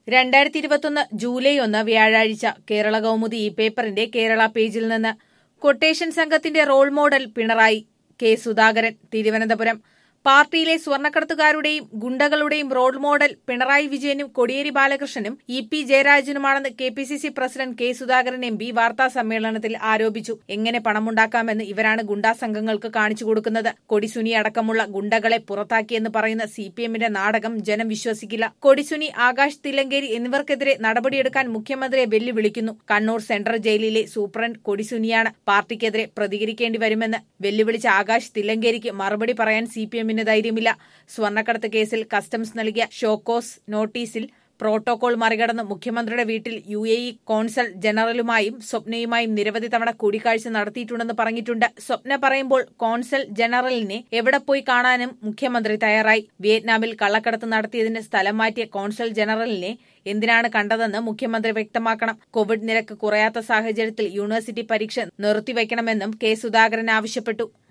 രണ്ടായിരത്തി ഇരുപത്തൊന്ന് ജൂലൈ ഒന്ന് വ്യാഴാഴ്ച കേരള കൗമുദി ഈ പേപ്പറിന്റെ കേരള പേജിൽ നിന്ന് കൊട്ടേഷൻ സംഘത്തിന്റെ role model Pinarayi K Sudhakaran Thiruvananthapuram പാർട്ടിയിലെ സ്വർണ്ണക്കടത്തുകാരുടെയും ഗുണ്ടകളുടെയും റോൾ മോഡൽ പിണറായി വിജയനും കൊടിയേരി ബാലകൃഷ്ണനും ഇ പി ജയരാജനുമാണെന്ന് K P C C president K Sudhakaran M P വാർത്താ സമ്മേളനത്തിൽ ആരോപിച്ചു എങ്ങനെ പണമുണ്ടാക്കാമെന്ന് ഇവരാണ് ഗുണ്ടാ സംഘങ്ങൾക്ക് കാണിച്ചു കൊടുക്കുന്നത് കൊടിസുനി അടക്കമുള്ള ഗുണ്ടകളെ പുറത്താക്കിയെന്ന് പറയുന്ന സി പി എമ്മിന്റെ നാടകം ജനം വിശ്വസിക്കില്ല കൊടിസുനി ആകാശ് തില്ലങ്കേരി എന്നിവർക്കെതിരെ നടപടിയെടുക്കാൻ മുഖ്യമന്ത്രിയെ വെല്ലുവിളിക്കുന്നു കണ്ണൂർ സെൻട്രൽ ജയിലിലെ സൂപ്രണ്ട് കൊടിസുനിയാണ് പാർട്ടിക്കെതിരെ പ്രതികരിക്കേണ്ടി വരുമെന്ന് വെല്ലുവിളിച്ച ആകാശ് തില്ലങ്കേരിക്ക് മറുപടി പറയാൻ സി പി എമ്മിന് ധൈര്യമില്ല സ്വർണ്ണക്കടത്ത് കേസിൽ കസ്റ്റംസ് നൽകിയ ഷോക്കോസ് നോട്ടീസിൽ പ്രോട്ടോകോൾ മറികടന്ന് മുഖ്യമന്ത്രിയുടെ വീട്ടിൽ യു എ ഇ കോൺസൽ ജനറലുമായും സ്വപ്നയുമായും നിരവധി തവണ കൂടിക്കാഴ്ച നടത്തിയിട്ടുണ്ടെന്ന് പറഞ്ഞിട്ടുണ്ട് സ്വപ്ന പറയുമ്പോൾ കോൺസൽ ജനറലിനെ എവിടെ പോയി കാണാനും മുഖ്യമന്ത്രി തയ്യാറായി വിയറ്റ്നാമിൽ കള്ളക്കടത്ത് നടത്തിയതിന് സ്ഥലം മാറ്റിയ കോൺസൽ ജനറലിനെ എന്തിനാണ് കണ്ടതെന്ന് മുഖ്യമന്ത്രി വ്യക്തമാക്കണം കോവിഡ് നിരക്ക് കുറയാത്ത സാഹചര്യത്തിൽ യൂണിവേഴ്സിറ്റി പരീക്ഷ നിർത്തിവെക്കണമെന്നും കെ സുധാകരൻ ആവശ്യപ്പെട്ടു